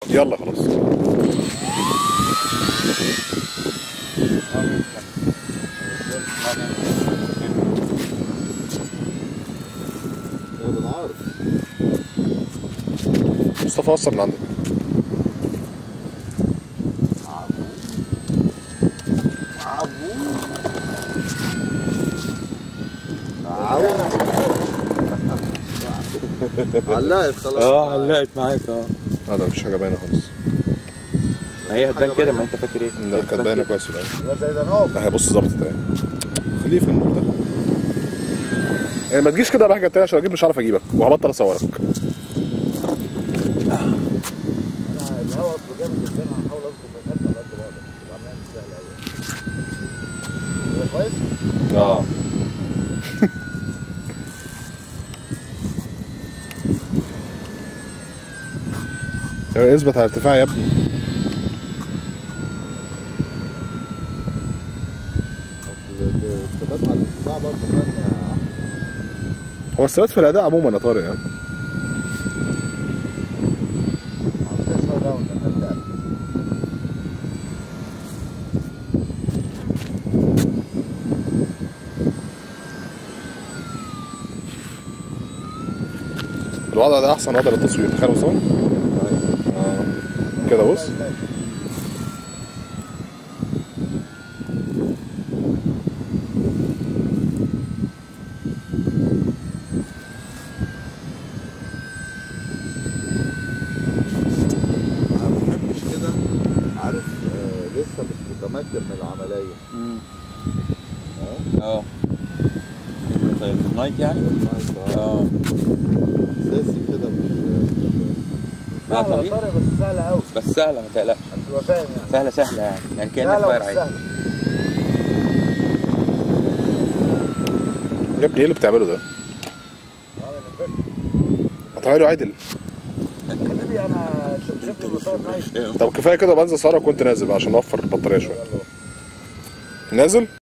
يلا خلاص ده بالعرض مصطفى وصل من عندك علقت خلاص اه علقت معاك اه اه ده مفيش حاجه باينه خالص ما هي هتبان كده ما انت فاكر ايه لا كانت باينه كويس في الاول يبقى زي ده نوب لا هي بص ظبطت اهي خليه في النور ده يعني ما تجيش كده على حاجه تانية عشان اجيب مش هعرف اجيبك وهبطل اصورك انا الهواء اصله جامد جدا انا هحاول اظبط الحته على قد ما اقدر تبقى عمليه مش سهله قوي ده كويس؟ اه يعني اثبت على ارتفاع يا ابني الثبات على الارتفاع برضه فن هو الثبات في الاداء عموما يا طارق يعني عم ده ولا لا؟ الوضع ده احسن وضع للتصوير تخيل يا مصطفى آه. كده بص انا ما بحبش كده عارف آه لسه مش متمكن من العمليه اه اه طيب نايت يعني اه اه اساسي كده مش ما سهله يا طبيعي طارق بس سهله قوي بس سهله ما تقلقش هتبقى فاهم يعني سهله سهله يعني يعني كانك سهله طاير ومش عادي سهله يا ابني ايه اللي بتعمله ده؟ اه انا فاكر هتعمله عدل حبيبي انا شفت المصور نايس طب كفايه كده بنزل صورك وانت نازل بقى عشان نوفر البطاريه شويه يلا نازل